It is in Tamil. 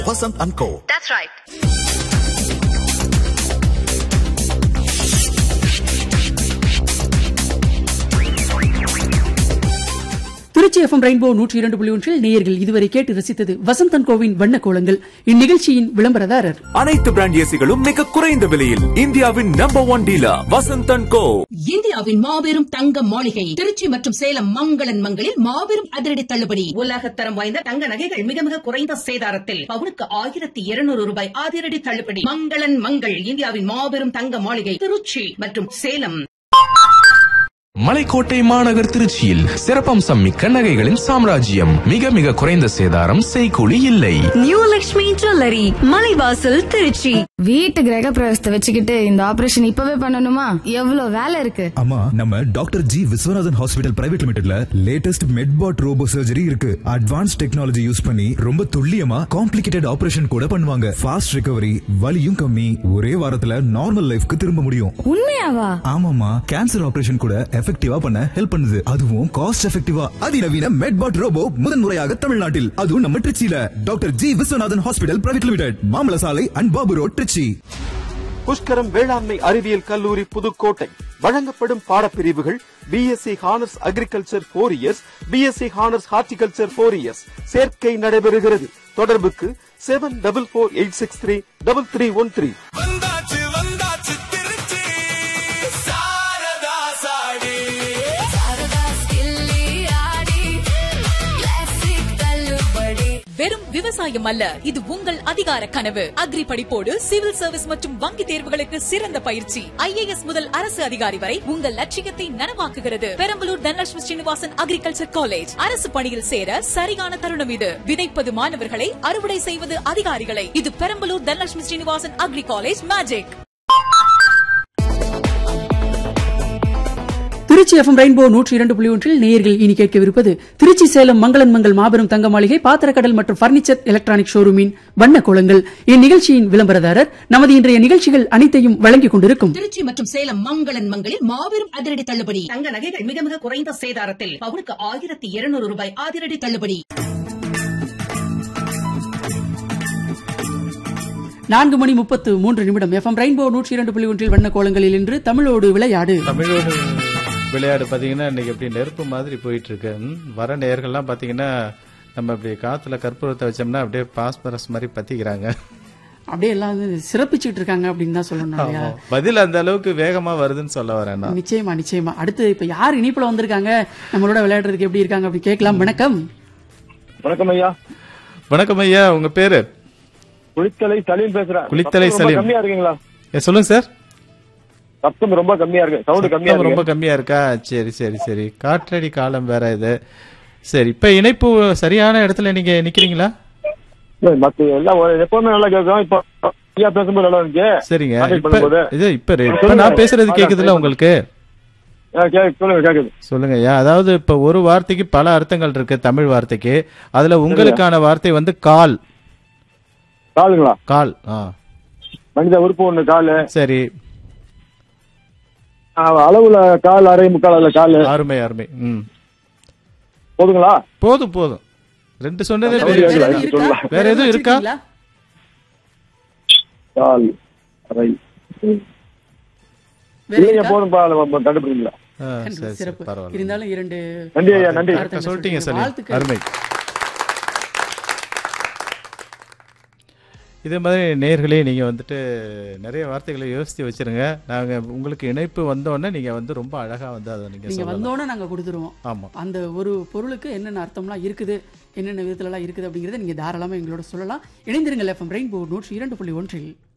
Vasant and Co. That's right. Trichy FM rainbow நூற்றி இரண்டு புள்ளி ஒன்றில் நேயர்கள் இதுவரை கேட்டு ரசித்தது வசந்தன் கோவின் வண்ண கோலங்கள் இந்நிகழ்ச்சியின் விளம்பரதாரர் அனைத்து பிராண்ட் ஏசிகளும் மிக குறைந்த விலையில் இந்தியாவின் number one dealer Vasanthan co இந்தியாவின் மாபெரும் தங்க மாளிகை திருச்சி மற்றும் சேலம் மங்களன் மங்களில் மாபெரும் அதிரடி தள்ளுபடி உலகத்தரம் வாய்ந்த தங்க நகைகள் மிக மிக குறைந்த சேதாரத்தில் பவுனுக்கு ஆயிரத்தி இருநூறு ரூபாய் அதிரடி தள்ளுபடி மங்களன் மங்கள் இந்தியாவின் மாபெரும் தங்க மாளிகை திருச்சி மற்றும் சேலம் மலைக்கோட்டை மாநகர் திருச்சியில் சிறப்பம்சம் மிக்க நகைகளின் சாம்ராஜ்யம் மிக மிக குறைந்த சேதாரம் செய்கூலி இல்லை நியூ லக்ஷ்மி ஜுவல்லரி மலைவாசல் திருச்சி வீட்டு கிரக பிரவேசத்தை வச்சுக்கிட்டு இந்த ஆபரேஷன் இப்பவே பண்ணணுமா எவ்வளவு வேலை இருக்கு ஆமா நம்ம doctor G Viswanathan hospital private லிமிடெட்ல லேட்டஸ்ட் மெட்பாட் ரோபோ சர்ஜரி இருக்கு அட்வான்ஸ் டெக்னாலஜி யூஸ் பண்ணி ரொம்ப துல்லியமா காம்ப்ளிகேட்டட் ஆபரேஷன் கூட பண்ணுவாங்க ஃபாஸ்ட் ரிகவரி வலியும் கம்மி ஒரே வாரத்துல நார்மல் லைஃப்க்கு திரும்ப முடியும் உண்மையாவா ஆமாமா கேன்சர் ஆபரேஷன் கூட எஃபெக்டிவா பண்ண ஹெல்ப் பண்ணுது அதுவும் காஸ்ட் எஃபெக்டிவா அதிநவீன மெட்பாட் ரோபோ முதன்முறையாக தமிழ்நாட்டில் அதுவும் நம்ம திருச்சியில doctor G Viswanathan hospital private limited மாமல சாலை அண்ட் பாபு ரோட் திருச்சி புஷ்கரம் வேளாண்மை அறிவியல் கல்லூரி புதுக்கோட்டை வழங்கப்படும் பாடப்பிரிவுகள் BSc honours agriculture four years BSc honours horticulture four years சேர்க்கை நடைபெறுகிறது தொடர்புக்கு seven double four eight six three double three one three வந்தாச்சு வந்தாச்சு திருச்சி சாரதா சாடி வெறும் விவசாயம் அல்ல இது உங்கள் அதிகார கனவு அக்ரி படிப்போடு சிவில் சர்வீஸ் மற்றும் வங்கி தேர்வுகளுக்கு சிறந்த பயிற்சி ஐஏஎஸ் முதல் அரசு அதிகாரி வரை உங்கள் லட்சியத்தை நனவாக்குகிறது பெரம்பலூர் தனலட்சுமி ஸ்ரீனிவாசன் அக்ரிகல்ச்சர் காலேஜ் அரசு பணியில் சேர சரியான தருணம் இது விதைப்பது மாணவர்களை அறுவடை செய்வது அதிகாரிகளை இது Perambalur Dhanalakshmi Srinivasan agri college magic Trichy FM rainbow நூற்றி இரண்டு புள்ளி ஒன்றில் நேயர்கள் இனி கேட்கவிருப்பது திருச்சி சேலம் மங்களன் மங்கள் மாபெரும் தங்க மாளிகை பாத்திரக்கடல் மற்றும் பர்னிச்சர் எலக்ட்ரானிக் ஷோரூமின் வண்ண கோலங்கள் இந்நிகழ்ச்சியின் விளம்பரதாரர் நமது இன்றைய நிகழ்ச்சிகள் அனைத்தையும் வழங்கிக் கொண்டிருக்கும் திருச்சி மற்றும் சேலம் மங்களன் மங்களில் மாபெரும் அதிரடி தள்ளுபடி தங்க நகைகள் மிக மிக குறைந்த சேதாரத்தில் பவுனுக்கு ஆயிரத்தி இருநூறு ரூபாய் அதிரடி தள்ளுபடி நான்கு மணி முப்பத்து மூன்று நிமிடம் எஃப்எம் ரெயின்போ நூற்றி இரண்டு புள்ளி ஒன்றில் வண்ண கோலங்களில் இன்று தமிழோடு விளையாடு தமிழோடு விளையாடு பாத்தீங்கன்னா இன்னைக்கு எப்படி நெருப்பு மாதிரி போயிட்டு இருக்கு ம், வர நேர்கள்லாம் பாத்தீங்கன்னா நம்ம இப்படி காத்துல கற்பூரத்தை வச்சோம்னா அப்படியே பாஸ்பரஸ் மாதிரி பத்திக்கிறாங்க அப்படியே எல்லாம் வந்து சிறப்பிச்சுட்டு இருக்காங்க அப்படின்னு தான் சொல்லணும் இல்லையா ஆமா. பதில் அந்த அளவுக்கு வேகமா வருதுன்னு சொல்ல வரேன் நான் நிச்சயமா நிச்சயமா அடுத்து இப்ப யார் இனிப்புல வந்திருக்காங்க நம்மளோட விளையாடுறதுக்கு எப்படி இருக்காங்க அப்படி கேட்கலாம் வணக்கம் வணக்கம் ஐயா வணக்கம் ஐயா உங்க பேரு குளித்தலை சலீம் பேசுறேன் குளித்தலை சத்தம் ரொம்ப சலீம். கம்மியா இருக்குங்களா ஏ, சொல்லுங்க சார் சத்தம் ரொம்ப கம்மியா இருக்கு சவுண்ட் கம்மியா சத்தம் ரொம்ப இருக்கு கம்மியா இருக்கா சரி சரி சரி காற்றடி காலம் வேற இது சரி இப்ப இணைப்பு சரியான இடத்துல நீங்க நிக்கிறீங்களா இல்ல, மத்த எல்லாம் ஒரு- எப்பவுமே நல்லா கேட்கும் இப்போ ஐயா பேசும்போது நல்லா இருந்துச்சு சரிங்க contact இப்ப பண்ணும்போது. இது இப்ப இப்ப சொல்லுங்க. நான் பேசுறது கேக்குதுல்ல உங்களுக்கு ஆ, கே- சொல்லுங்க கேக்குது சொல்லுங்க ஐயா அதாவது இப்ப ஒரு வார்த்தைக்கு பல அர்த்தங்கள் இருக்கு தமிழ் வார்த்தைக்கு அதுல உங்களுக்கான வார்த்தை வந்து கால் காலுங்களா கால் ஆ மனித உறுப்பு ஒண்ணு காலு சரி ஆ, அளவுல கால் அரை முக்கால் அதுல காலு அருமை அருமை ம் போதுங்களா போதும் போதும் ரெண்டு சொன்னதே வேற பெரிய எதுவும் விஷயம். இருக்கா? சொல்லலாம். வேற எதுவும் இருக்கா வச்சிருக்கீங்களா? கால் அரை வேற இல்லைங்க இருக்கா? போதும் பா கண்டுபிடிங்களா ஆ, சரி, சரி, சிறப்பு பரவாயில்ல இருந்தாலும் இரண்டு நன்றி ஐயா நன்றி வார்த்தைகள் சொல்லிட்டீங்க சலீம் வாழ்த்துக்கள். அருமை இதே மாதிரி நேர்களே நீங்க வந்துட்டு நிறைய வார்த்தைகளை யோசித்து வச்சிருங்க நாங்க உங்களுக்கு இணைப்பு வந்தோடனே நீங்க வந்து ரொம்ப அழகா வந்து அதை நீங்க நீங்க சொல்லலாம் வந்தோடனே நாங்க கொடுத்துருவோம் ஆமா அந்த ஒரு பொருளுக்கு என்னென்ன அர்த்தம்லாம் இருக்குது என்னென்ன விதத்துலலாம் இருக்குது அப்படிங்கறத நீங்க தாராளமா எங்களோட சொல்லலாம் இணைந்திருங்கள் எஃப்எம் ரெயின்போ நூற்றி இரண்டு புள்ளி ஒன்றில்